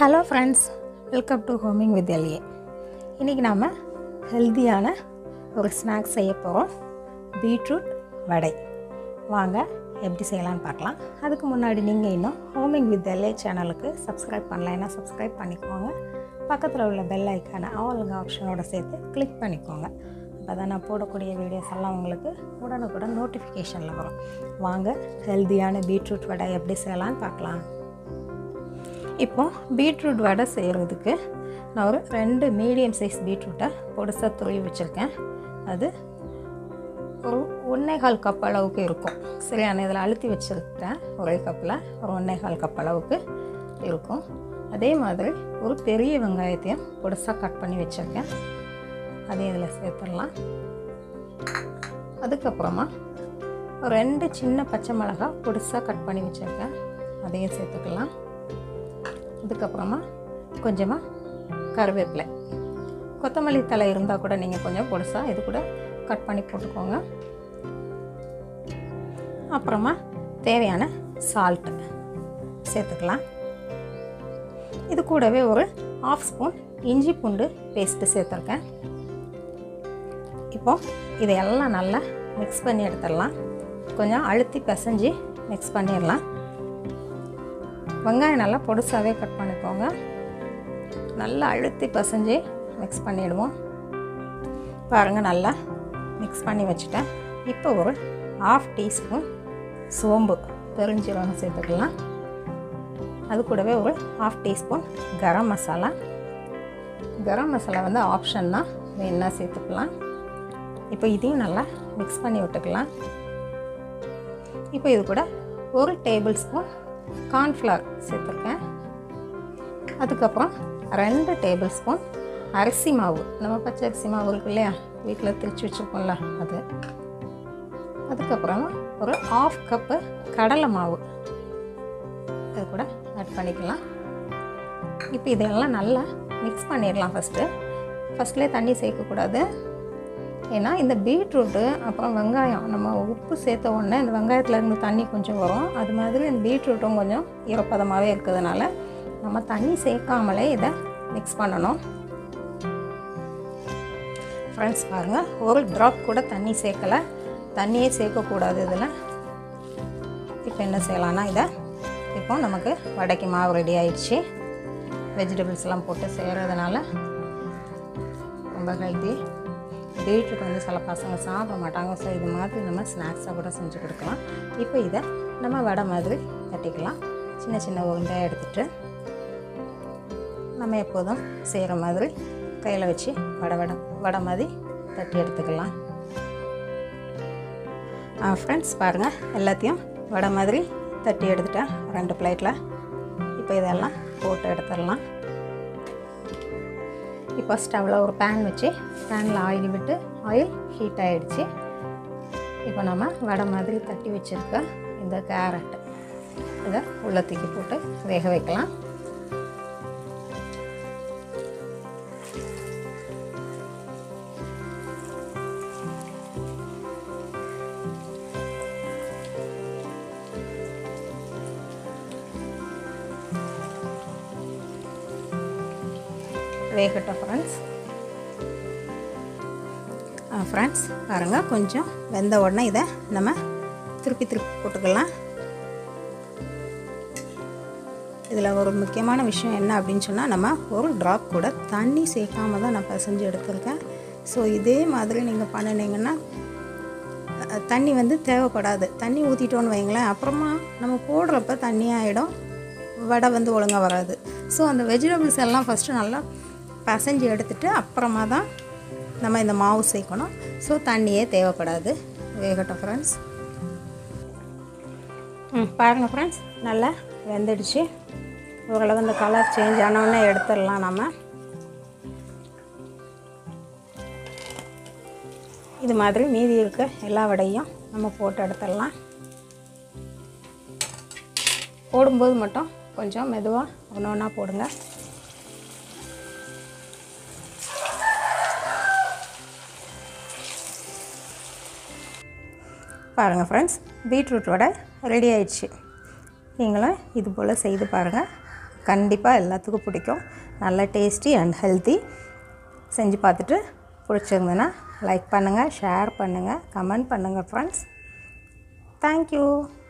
hello friends welcome to homing with L A இன்றைக்கி நாம் ஹெல்த்தியான ஒரு ஸ்நாக்ஸ் செய்ய போகிறோம் பீட்ரூட் வடை வாங்க எப்படி செய்யலாம்னு பார்க்கலாம் அதுக்கு முன்னாடி நீங்கள் இன்னும் ஹோமிங் வித் எல்ஏ சேனலுக்கு சப்ஸ்கிரைப் பண்ணலைன்னா சப்ஸ்கிரைப் பண்ணிக்கோங்க பக்கத்தில் உள்ள பெல் ஐக்கான ஆளுங்க ஆப்ஷனோட சேர்த்து கிளிக் பண்ணிக்கோங்க அப்போ தான் நான் போடக்கூடிய வீடியோஸ் எல்லாம் உங்களுக்கு உடனுக்குடன் நோட்டிஃபிகேஷனில் வரும் வாங்க ஹெல்த்தியான பீட்ரூட் வடை எப்படி செய்யலாம்னு பார்க்கலாம் இப்போ பீட்ரூட் வடை செய்கிறதுக்கு நான் ஒரு ரெண்டு மீடியம் சைஸ் பீட்ரூட்டை பொடுசாக துருவி வச்சுருக்கேன் அது ஒரு ஒன்றே கால் கப் அளவுக்கு இருக்கும் சரியா நான் இதில் அழுத்தி வச்சுருக்கேன் ஒரே கப்பில் ஒரு ஒன்றே கால் கப் அளவுக்கு இருக்கும் அதே மாதிரி ஒரு பெரிய வெங்காயத்தையும் பொடுசாக கட் பண்ணி வச்சுருக்கேன் அதையும் இதில் சேர்த்துடலாம் அதுக்கப்புறமா ஒரு ரெண்டு சின்ன பச்சை மிளகா பொடுசாக கட் பண்ணி வச்சுருக்கேன் அதையும் சேர்த்துக்கலாம் அதுக்கப்புறமா கொஞ்சமாக கருவேப்பிலை கொத்தமல்லி தலை இருந்தால் கூட நீங்கள் கொஞ்சம் பொடுசாக இது கூட கட் பண்ணி போட்டுக்கோங்க அப்புறமா தேவையான சால்ட்டு சேர்த்துக்கலாம் இது கூடவே ஒரு ஆஃப் ஸ்பூன் இஞ்சி பூண்டு பேஸ்ட்டு சேர்த்துருக்கேன் இப்போ இதையெல்லாம் நல்லா மிக்ஸ் பண்ணி எடுத்துடலாம் கொஞ்சம் அழுத்தி பிசைஞ்சு மிக்ஸ் பண்ணிடலாம் வெங்காயம் நல்லா பொடுசாகவே கட் பண்ணிக்கோங்க நல்லா அழுத்தி பசைஞ்சு மிக்ஸ் பண்ணிவிடுவோம் பாருங்கள் நல்லா மிக்ஸ் பண்ணி வச்சுட்டேன் இப்போ ஒரு ஆஃப் டீஸ்பூன் சோம்பு பெருஞ்சீரகம் சேர்த்துக்கலாம் அது கூடவே ஒரு ஆஃப் டீஸ்பூன் கரம் மசாலா கரம் மசாலா வந்து ஆப்ஷன் தான் வேணா சேர்த்துக்கலாம் இப்போ இதையும் நல்லா மிக்ஸ் பண்ணி விட்டுக்கலாம் இப்போ இது கூட ஒரு டேபிள் ஸ்பூன் கார்ன்ஃப்ளவர் சேர்த்துருக்கேன் அதுக்கப்புறம் ரெண்டு டேபிள் ஸ்பூன் அரிசி மாவு நம்ம பச்சை அரிசி மாவு இருக்கு இல்லையா வீட்டில் திரிச்சு வச்சுருக்கோம்ல அது அதுக்கப்புறமா ஒரு ஆஃப் கப்பு கடலை மாவு அது கூட ஆட் பண்ணிக்கலாம் இப்போ இதெல்லாம் நல்லா மிக்ஸ் பண்ணிடலாம் ஃபஸ்ட்டு ஃபஸ்ட்லேயே தண்ணி சேர்க்கக்கூடாது ஏன்னா இந்த பீட்ரூட்டு அப்புறம் வெங்காயம் நம்ம உப்பு சேர்த்த உடனே இந்த வெங்காயத்துலேருந்து தண்ணி கொஞ்சம் வரும் அது மாதிரி இந்த பீட்ரூட்டும் கொஞ்சம் ஈரப்பதமாகவே இருக்கிறதுனால நம்ம தண்ணி சேர்க்காமலே இதை மிக்ஸ் பண்ணணும் ஃப்ரெண்ட்ஸ் பாருங்கள் ஒரு ட்ராப் கூட தண்ணி சேர்க்கலை தண்ணியே சேர்க்கக்கூடாது இதில் இப்போ என்ன செய்யலாம்னா இதை இப்போ நமக்கு வடைக்கு மாவு ரெடி ஆயிடுச்சு வெஜிடபிள்ஸ்லாம் போட்டு செய்கிறதுனால ரொம்ப ஹெல்த்தி பீட்ரூட் வந்து சில பசங்க சாப்பிட மாட்டாங்க ஸோ இது மாதிரி நம்ம ஸ்நாக்ஸாக கூட செஞ்சு கொடுக்கலாம் இப்போ இதை நம்ம வடை மாதிரி தட்டிக்கலாம் சின்ன சின்ன உருண்டையாக எடுத்துகிட்டு நம்ம எப்போதும் செய்கிற மாதிரி கையில் வச்சு வடை வடை வடை மாதிரி தட்டி எடுத்துக்கலாம் ஃப்ரெண்ட்ஸ் பாருங்கள் எல்லாத்தையும் வடை மாதிரி தட்டி எடுத்துட்டேன் ரெண்டு பிளேட்டில் இப்போ இதெல்லாம் போட்டு எடுத்துடலாம் இப்போ ஸ்டவ்வில் ஒரு பேன் வச்சு பேனில் ஆயில் விட்டு ஆயில் ஹீட் ஆகிடுச்சு இப்போ நம்ம வடை மாதிரி தட்டி வச்சுருக்க இந்த கேரட் இதை உள்ள தூக்கி போட்டு வேக வைக்கலாம் வேகட்டும் ஃப்ரெண்ட்ஸ் ஃப்ரெண்ட்ஸ் பாருங்கள் கொஞ்சம் வெந்த உடனே இதை நம்ம திருப்பி திருப்பி போட்டுக்கலாம் இதில் ஒரு முக்கியமான விஷயம் என்ன அப்படின்னு சொன்னால் நம்ம ஒரு ட்ராப் கூட தண்ணி சேர்க்காம தான் நான் பசைஞ்சு எடுத்திருக்கேன் ஸோ இதே மாதிரி நீங்கள் பண்ணினீங்கன்னா தண்ணி வந்து தேவைப்படாது தண்ணி ஊற்றிட்டோன்னு வைங்களேன் அப்புறமா நம்ம போடுறப்ப தண்ணி ஆகிடும் வடை வந்து ஒழுங்காக வராது ஸோ அந்த வெஜிடபிள்ஸ் எல்லாம் ஃபஸ்ட்டு நல்லா பசைஞ்சு எடுத்துகிட்டு அப்புறமா தான் நம்ம இந்த மாவு சேர்க்கணும் ஸோ தண்ணியே தேவைப்படாது வேகட்டும் ஃப்ரெண்ட்ஸ் ம் பாருங்கள் ஃப்ரெண்ட்ஸ் நல்லா வெந்துடுச்சு ஓரளவு இந்த கலர் சேஞ்ச் ஆனவுடனே எடுத்துடலாம் நம்ம இது மாதிரி மீதி இருக்க எல்லா வடையும் நம்ம போட்டு எடுத்துடலாம் போடும்போது மட்டும் கொஞ்சம் மெதுவாக ஒன்று ஒன்றா போடுங்க பாருங்கள் ஃப்ரெண்ட்ஸ் பீட்ரூட் வடை ரெடி ஆயிடுச்சு நீங்களும் இது போல் செய்து பாருங்கள் கண்டிப்பாக எல்லாத்துக்கும் பிடிக்கும் நல்ல டேஸ்டி அண்ட் ஹெல்த்தி செஞ்சு பார்த்துட்டு பிடிச்சிருந்ததுன்னா லைக் பண்ணுங்கள் ஷேர் பண்ணுங்கள் கமெண்ட் பண்ணுங்கள் ஃப்ரெண்ட்ஸ் தேங்க்யூ